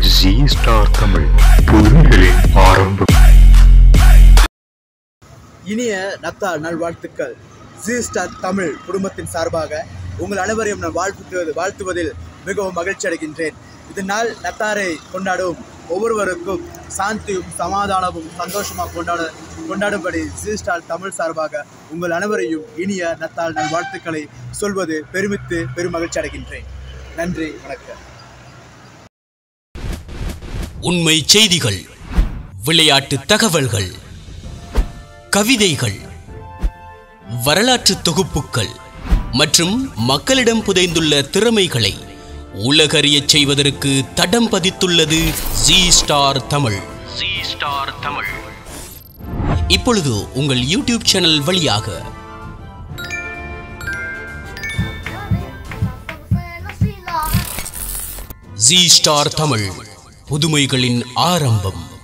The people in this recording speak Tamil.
ஜி ஸ்டார் தமிழ் புதுமைகளின் ஆரம்பம் இனிய நத்தார் நல்வாழ்த்துக்கள் ஜி ஸ்டார் தமிழ் குடும்பத்தின் சார்பாக உங்கள் அனைவரையும் நான் வாழ்த்துவது வாழ்த்துவதில் மிகவும் மகிழ்ச்சி அடைகின்றேன் இதனால் நத்தாரை கொண்டாடும் ஒவ்வொருவருக்கும் சாந்தியும் சமாதானமும் சந்தோஷமாக கொண்டாட கொண்டாடும்படி ஜி ஸ்டார் தமிழ் சார்பாக உங்கள் அனைவரையும் இனிய நத்தார் நல்வாழ்த்துக்களை சொல்வது பெருமித்து பெருமகிழ்ச்சி அடைகின்றேன் நன்றி வணக்கம் உண்மை செய்திகள் விளையாட்டு தகவல்கள் கவிதைகள் வரலாற்று தொகுப்புகள் மற்றும் மக்களிடம் புதைந்துள்ள திறமைகளை உலகறியச் செய்வதற்கு தடம் பதித்துள்ளது ஜி ஸ்டார் தமிழ் ஜி ஸ்டார் தமிழ் இப்பொழுது உங்கள் யூடியூப் சேனல் வழியாக ஜி ஸ்டார் தமிழ் புதுமைகளின் ஆரம்பம்